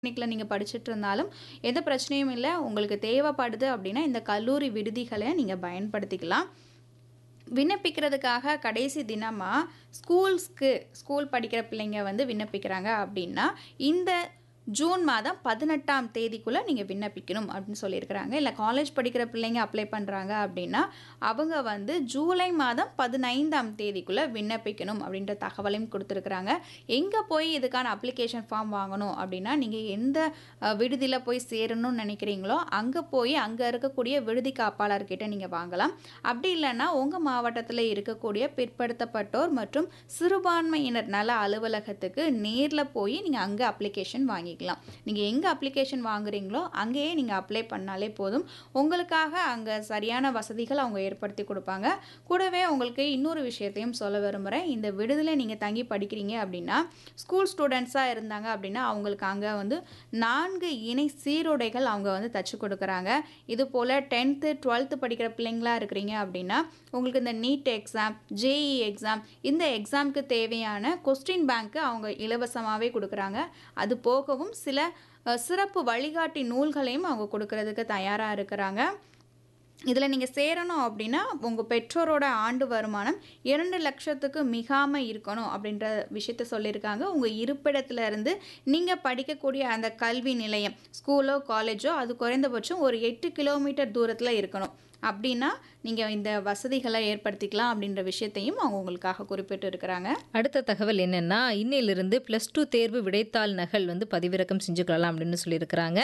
பாலிடெக்னிக்ல நீங்க படிச்சுட்டு இருந்தாலும் எந்த பிரச்சனையும் இல்ல. உங்களுக்கு தேவைப்படுது அப்படின்னா, இந்த கல்லூரி விடுதிகள நீங்க பயன்படுத்திக்கலாம். விண்ணப்பிக்கிறதுக்காக கடைசி தினமா ஸ்கூல்ஸ்க்கு ஸ்கூல் படிக்கிற பிள்ளைங்க வந்து விண்ணப்பிக்கிறாங்க அப்படின்னா, இந்த ஜூன் மாதம் 18ஆம் தேதிக்குள்ள நீங்க விண்ணப்பிக்கணும் அப்படின்னு சொல்லியிருக்கிறாங்க. இல்ல காலேஜ் படிக்கிற பிள்ளைங்க அப்ளை பண்றாங்க அப்படின்னா, அவங்க வந்து ஜூலை மாதம் 15ஆம் தேதிக்குள்ள விண்ணப்பிக்கணும் அப்படின்ற தகவலையும் குடுத்திருக்கிறாங்க. எங்க போய் இதுக்கான அப்ளிகேஷன் ஃபார்ம் வாங்கணும் அப்படின்னா, நீங்க எந்த அ விடுதியில போய் சேரணும்னு நினைக்கிறீங்களோ, அங்க போய் அங்க இருக்கக்கூடிய விடுதி காப்பாளர்கிட்ட நீங்க வாங்கலாம். அப்படி இல்லன்னா, உங்க மாவட்டத்தில இருக்கக்கூடிய பிற்படுத்தப்பட்டோர் மற்றும் சிறுபான்மையினர் நல அலுவலகத்துக்கு நேர்ல போய் நீங்க அங்க அப்ளிகேஷன் வாங்கிக்கலாம். நீங்க எங்க அப்ளிகேஷன் வாங்குறீங்களோ, அங்கேயே நீங்க அப்ளை பண்ணாலே போதும். உங்களுக்காக அங்க சரியான வசதிகள் அவங்க ஏற்படுத்தி குடுப்பாங்க. கூடவே உங்களுக்கு இன்னொரு விஷயத்தையும் சொல்ல விரும்புறேன். இந்த விடுதியில நீங்க தங்கி படிக்கிறீங்க அப்படின்னா, ஸ்கூல் ஸ்டூடண்ட்ஸா இருந்தாங்க அப்படின்னா, அவங்களுக்கு அங்க வந்து 4 இணை சீருடைகள் அவங்க வந்து தச்சு குடுக்குறாங்க. இதுபோல 10த், 12த் படிக்கிற பிள்ளைங்களா இருக்கிறீங்க அப்படின்னா, உங்களுக்கு இந்த நீட் எக்ஸாம், ஜேஇ எக்ஸாம் இந்த எக்ஸாம்க்கு தேவையான கொஸ்டின் பேங்க் அவங்க இலவசமாவே குடுக்குறாங்க. அது போகவும் சில அ சிறப்பு வழிகாட்டி நூல்களையும் அவங்க குடுக்குறதுக்கு தயாரா இருக்கிறாங்க. இதுல நீங்க சேரணும் அப்படின்னா, உங்க பெற்றோரோட ஆண்டு வருமானம் 2,00,000க்கு மிகாம இருக்கணும் அப்படின்ற விஷயத்த சொல்லியிருக்காங்க. உங்க இருப்பிடத்தில இருந்து நீங்க படிக்கக்கூடிய அந்த கல்வி நிலையம், ஸ்கூலோ, காலேஜோ அது குறைந்தபட்சம் ஒரு 8 கிலோமீட்டர் தூரத்தில இருக்கணும். அப்படின்னா, நீங்க இந்த வசதிகள ஏற்படுத்திக்கலாம் அப்படின்ற விஷயத்தையும் அவங்க உங்களுக்காக குறிப்பிட்டிருக்கிறாங்க. அடுத்த தகவல் என்னன்னா, இன்னையிலிருந்து பிளஸ் டூ தேர்வு விடைத்தாள் நகல் வந்து பதிவிறக்கம் செஞ்சுக்கலாம் அப்படின்னு சொல்லியிருக்கிறாங்க.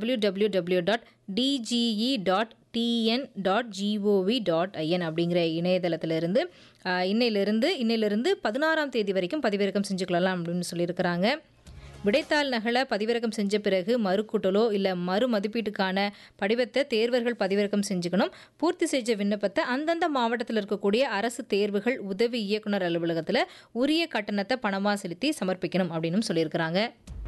www.dge.tn.gov.in அப்படிங்கிற இணையதளத்திலிருந்து அ இன்னையிலிருந்து இன்னையிலிருந்து 16ஆம் தேதி வரைக்கும் பதிவிறக்கம் செஞ்சுக்கலாம் அப்படின்னு சொல்லியிருக்கிறாங்க. விடைத்தாள் நகல பதிவிறக்கம் செஞ்ச பிறகு மறுகூட்டலோ இல்ல மறு மதிப்பீட்டுக்கான படிவத்த தேர்வர்கள் பதிவிறக்கம் செஞ்சுக்கணும். பூர்த்தி செஞ்ச விண்ணப்பத்த அந்தந்த மாவட்டத்தில இருக்கக்கூடிய அரசு தேர்வுகள் உதவி இயக்குனர் அலுவலகத்தில உரிய கட்டணத்த பணமா செலுத்தி சமர்ப்பிக்கணும் அப்படின்னும் சொல்லியிருக்கிறாங்க.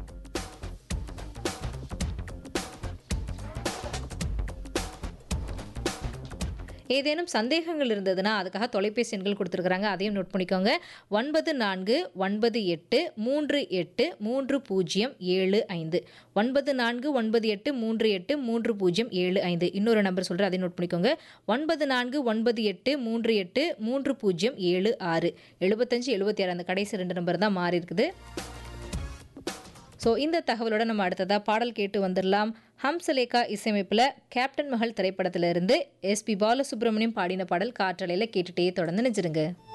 ஏதேனும் சந்தேகங்கள் இருந்ததுன்னா, அதுக்காக தொலைபேசி எண்கள் குடுத்திருக்கிறாங்க. அதையும் நோட் பண்ணிக்கோங்க. 9498383075 9498383075 இன்னொரு நம்பர் சொல்றேன். அதையும் நோட் பண்ணிக்கோங்க. 9498383076 75 76 அந்த கடைசி 2 நம்பர் தான் மாறி இருக்குது. ஸோ இந்த தகவலோட நம்ம அடுத்ததா பாடல் கேட்டு வந்துரலாம். ஹம்சலேகா இசையமைப்புல கேப்டன் மகள் திரைப்படத்திலிருந்து எஸ்.பி. பாலசுப்ரமணியம் பாடின பாடல் காற்றலையில கேட்டுட்டே தொடர்ந்து இணைஞ்சிருங்க.